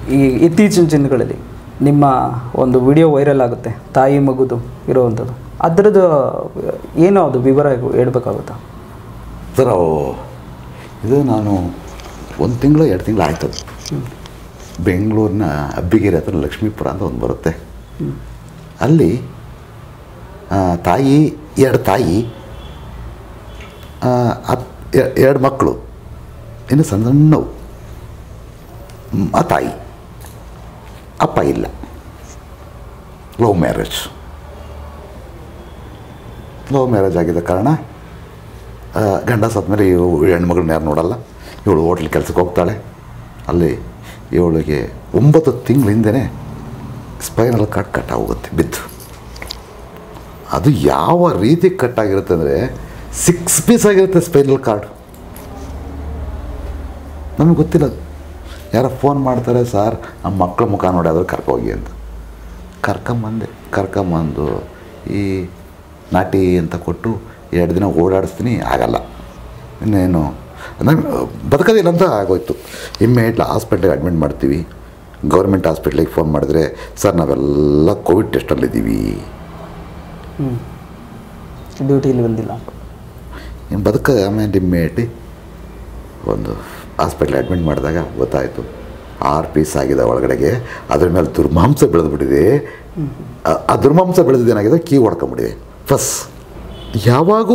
ಈ ಇತ್ತೀಚಿನ ದಿನಗಳಲ್ಲಿ ನಿಮ್ಮ ಒಂದು ವಿಡಿಯೋ ವೈರಲ್ ಆಗುತ್ತೆ ತಾಯಿ ಮಗುದು ಇರುವಂಥದ್ದು ಅದರದ್ದು ಏನೋ ಅದು ವಿವರ ಹೇಳ್ಬೇಕಾಗುತ್ತಾ ಸರ್ ಅವು ಇದು ನಾನು ಒಂದು ತಿಂಗಳು ಎರಡು ತಿಂಗಳು ಆಯ್ತು ಅದು. ಬೆಂಗಳೂರಿನ ಅಬ್ಬಿಗೆರೆ ಹತ್ರ ಲಕ್ಷ್ಮೀಪುರ ಅಂತ ಒಂದು ಬರುತ್ತೆ ಅಲ್ಲಿ ಆ, ತಾಯಿ ಎರಡು ತಾಯಿ ಆ, ಅಪ್- ಎ- ಎರಡು ಮಕ್ಕಳು ಇನ್ನು ಸಣ್ಣ ಸಣ್ಣವು ಹ್ಮ್, ಆ ತಾಯಿ ಅಪ್ಪ ಇಲ್ಲ ಲವ್ ಮ್ಯಾರೇಜ್ ಲವ್ ಮ್ಯಾರೇಜ್ ಆಗಿದ್ದ ಕಾರಣ ಆ, ಗಂಡ ಸತ್ಮೇಲೆ ಇವು ಹೆಣ್ಮಗಳನ್ನ ಯಾರು ನೋಡಲ್ಲ ಇವಳು ಹೋಟ್ಲ್ ಕೆಲಸಕ್ಕೆ ಹೋಗ್ತಾಳೆ ಅಲ್ಲಿ ಇವಳಿಗೆ ಒಂಬತ್ತು ತಿಂಗಳ ಹಿಂದೆನೇ ಸ್ಪೈನಲ್ ಕಾರ್ಡ್ ಕಟ್ ಆಗೋಗುತ್ತೆ ಬಿದ್ದು ಅದು ಯಾವ ರೀತಿ ಕಟ್ ಆಗಿರುತ್ತೆ ಅಂದರೆ ಸಿಕ್ಸ್ ಪೀಸ್ ಆಗಿರುತ್ತೆ ಸ್ಪೈನಲ್ ಕಾರ್ಡ್ ನಮಗೆ ಗೊತ್ತಿಲ್ಲ ಅದು. ಯಾರೋ ಫೋನ್ ಮಾಡ್ತಾರೆ ಸರ್ ನಮ್ಮ ಮಕ್ಕಳ ಮುಖ ನೋಡಿ ಆದರೂ ಕರ್ಕೋಗಿ ಅಂತ ಕರ್ಕೊಂಬಂದೆ ಕರ್ಕೊಂಬಂದು ಈ ನಾಟಿ ಅಂತ ಕೊಟ್ಟು ಎರಡು ದಿನ ಓಡಾಡಿಸ್ತೀನಿ ಆಗಲ್ಲ ಇನ್ನೇನು ನಾನು ಬದುಕೋದಿಲ್ಲ ಅಂತ ಆಗೋಯ್ತು ಇಮ್ಮಿಡಿಯೇಟ್ಲಿ ಹಾಸ್ಪಿಟ್ಲಿಗೆ ಅಡ್ಮಿಟ್ ಮಾಡ್ತೀವಿ ಗೌರ್ಮೆಂಟ್ ಹಾಸ್ಪಿಟ್ಲಿಗೆ ಫೋನ್ ಮಾಡಿದ್ರೆ ಸರ್ ನಾವೆಲ್ಲ ಕೋವಿಡ್ ಟೆಸ್ಟಲ್ಲಿದ್ದೀವಿ ಹ್ಞೂ ಡ್ಯೂಟಿಲಿ ಬಂದಿಲ್ಲ ಇನ್ನು ಬದುಕ ಆಮೇಲೆ ಇಮ್ಮಿಡಿಯೇಟ್ಲಿ ಒಂದು ಹಾಸ್ಪಿಟ್ಲ್ ಅಡ್ಮಿಟ್ ಮಾಡಿದಾಗ ಗೊತ್ತಾಯಿತು ಆರು ಪೀಸ್ ಆಗಿದೆ ಒಳಗಡೆಗೆ ಅದ್ರ ಮೇಲೆ ದುರ್ಮಾಂಸ ಬೆಳೆದ್ಬಿಟ್ಟಿದೆ ಆ- ಆ ದುರ್ಮಾಂಸ ಬೆಳೆದಿದ್ದೇನಾಗಿದೆ ಕೀ ಹೊಡ್ಕೊಂಬಿಟ್ಟಿದೆ ಫಸ್ ಯಾವಾಗೂ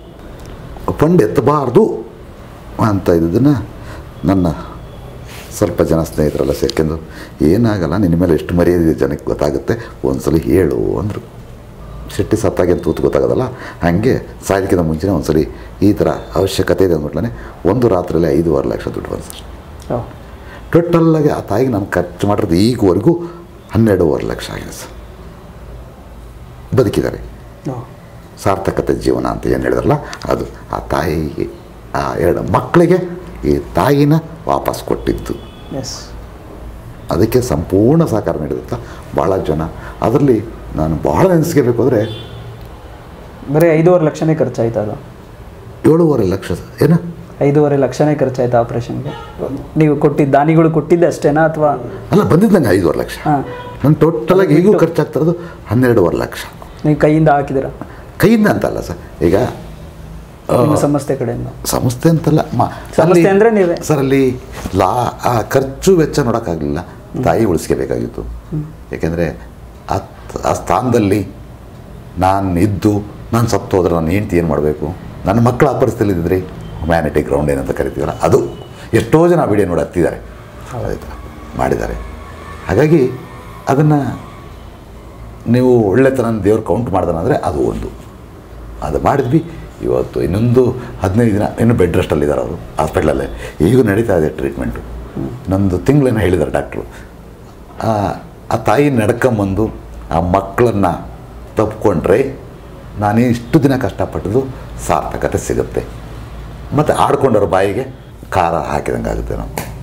ಫಂಡ್ ಎತ್ತಬಾರ್ದು ಅಂತ ಇದ್ದನ್ನು ನನ್ನ ಸ್ವಲ್ಪ ಜನ ಸ್ನೇಹಿತರೆಲ್ಲ ಸೇರ್ಕೊಂಡು ಏನಾಗಲ್ಲ ನಿನ್ನ ಮೇಲೆ ಎಷ್ಟು ಮರ್ಯಾದೆ ಜನಕ್ಕೆ ಗೊತ್ತಾಗುತ್ತೆ ಒಂದ್ಸಲ ಹೇಳು ಅಂದರು ಶೆಟ್ಟಿ ಸತ್ತಾಗೆ ಅಂತ ತೂತು ಗೊತ್ತಾಗೋದಲ್ಲ ಹಾಗೆ ಸಾಯೋದಕ್ಕಿಂತ ಮುಂಚೆನೇ ಒಂದ್ಸಲಿ ಈ ಥರ ಅವಶ್ಯಕತೆ ಇದೆ ಅಂದ್ಬಿಟ್ಲೇ ಒಂದು ರಾತ್ರಿಯಲ್ಲಿ ಐದೂವರೆ ಲಕ್ಷ ದುಡ್ಡು ಬಂತು ಸರ್ ಓ ಟೋಟಲ್ಲಾಗಿ ಆ ತಾಯಿಗೆ ನಾನು ಖರ್ಚು ಮಾಡಿರೋದು ಈಗವರೆಗೂ ಹನ್ನೆರಡೂವರೆ ಲಕ್ಷ ಆಗಿದೆ ಸರ್ ಬದುಕಿದ್ದಾರೆ ಓ ಸಾರ್ಥಕತೆ ಜೀವನ ಅಂತ ಏನು ಹೇಳಿದ್ರಲ್ಲ ಅದು ಆ ತಾಯಿಗೆ ಆ ಎರಡು ಮಕ್ಕಳಿಗೆ ಈ ತಾಯಿನ ವಾಪಸ್ ಕೊಟ್ಟಿದ್ದು ಎಸ್ ಅದಕ್ಕೆ ಸಂಪೂರ್ಣ ಸಹಕಾರ ನೀಡಿದಂಥ ಭಾಳ ಜನ ಅದರಲ್ಲಿ ನಾನು ಭಾಳ ನೆನೆಸ್ಕೋಬೇಕು ಅಂದರೆ ಬರೀ ಐದೂವರೆ ಲಕ್ಷನೇ ಖರ್ಚಾಯ್ತು ಅದು ಏಳೂವರೆ ಲಕ್ಷ ಏನು ಐದೂವರೆ ಲಕ್ಷನೇ ಖರ್ಚಾಯ್ತು ಆಪ್ರೇಷನ್ಗೆ ನೀವು ಕೊಟ್ಟಿದ್ದ ದಾನಿಗಳು ಕೊಟ್ಟಿದ್ದೆ ಅಷ್ಟೇನಾ ಅಥವಾ ಅಲ್ಲ ಬಂದಿದ್ದಂಗೆ ಐದೂವರೆ ಲಕ್ಷ ಹಾಂ ನನ್ನ ಟೋಟಲಾಗಿ ಈಗೂ ಖರ್ಚಾಗ್ತಿರೋದು ಹನ್ನೆರಡೂವರೆ ಲಕ್ಷ ನೀವು ಕೈಯಿಂದ ಹಾಕಿದ್ದೀರಾ ಕೈಯಿಂದ ಅಂತಲ್ಲ ಸರ್ ಈಗ ನಿಮ್ಮ ಸಂಸ್ಥೆ ಕಡೆಯಿಂದ ಸಂಸ್ಥೆ ಅಂತಲ್ಲ ಮ ಸಂಸ್ಥೆ ಅಲ್ಲಿ- ಅಂದ್ರೆ ನೀವೇ? ಸರ್ ಅಲ್ಲಿ ಲಾ ಆ ಖರ್ಚು ವೆಚ್ಚ ನೋಡೋಕ್ಕಾಗಲಿಲ್ಲ ತಾಯಿ ಉಳಿಸ್ಕೋಬೇಕಾಗಿತ್ತು ಯಾಕೆಂದರೆ ಆ ಆ ಸ್ಥಾನದಲ್ಲಿ ನಾನು ಇದ್ದು ನಾನು ಸತ್ತು ಹೋದ್ರೆ ನನ್ನ ಹೆಂಡ್ತಿ ಏನು ಮಾಡಬೇಕು ನನ್ನ ಮಕ್ಕಳ ಆ ಪರಿಸ್ಥಿತಿಯಲ್ಲಿ ಇದ್ದಿದ್ರೆ ಹ್ಯುಮ್ಯಾನಿಟಿ ಗ್ರೌಂಡ್ ಏನಂತ ಕರಿತೀವಲ್ಲ ಅದು ಎಷ್ಟೋ ಜನ ವಿಡಿಯೋ ನೋಡಿ ಹತ್ತಿದ್ದಾರೆ ಆಯ್ತಾ ಮಾಡಿದ್ದಾರೆ ಹಾಗಾಗಿ ಅದನ್ನು ನೀವು ಒಳ್ಳೆತನ ದೇವ್ರು ಕೌಂಟ್ ಮಾಡ್ದಾನಂದರೆ ಅದು ಒಂದು ಅದು ಮಾಡಿದ್ವಿ ಇವತ್ತು ಇನ್ನೊಂದು ಹದಿನೈದು ದಿನ ಇನ್ನು ಬೆಡ್ ರೆಸ್ಟಲ್ಲಿದ್ದಾರೆ ಅವರು ಹಾಸ್ಪಿಟ್ಲಲ್ಲೇ ಈಗೂ ನಡೀತಾ ಇದೆ ಟ್ರೀಟ್ಮೆಂಟು ಇನ್ನೊಂದು ತಿಂಗಳೇನೋ ಹೇಳಿದ್ದಾರೆ ಡಾಕ್ಟ್ರು ಆ ಆ ತಾಯಿ ನಡ್ಕೊಂಬಂದು ಆ ಮಕ್ಕಳನ್ನು ತಪ್ಪಿಕೊಂಡ್ರೆ ನಾನು ಇಷ್ಟು ದಿನ ಕಷ್ಟಪಟ್ಟದ್ದು ಸಾರ್ಥಕತೆ ಸಿಗುತ್ತೆ ಮತ್ತು ಆಡ್ಕೊಂಡವ್ರ ಬಾಯಿಗೆ ಖಾರ ಹಾಕಿದಂಗೆ ಆಗುತ್ತೆ ನಾವು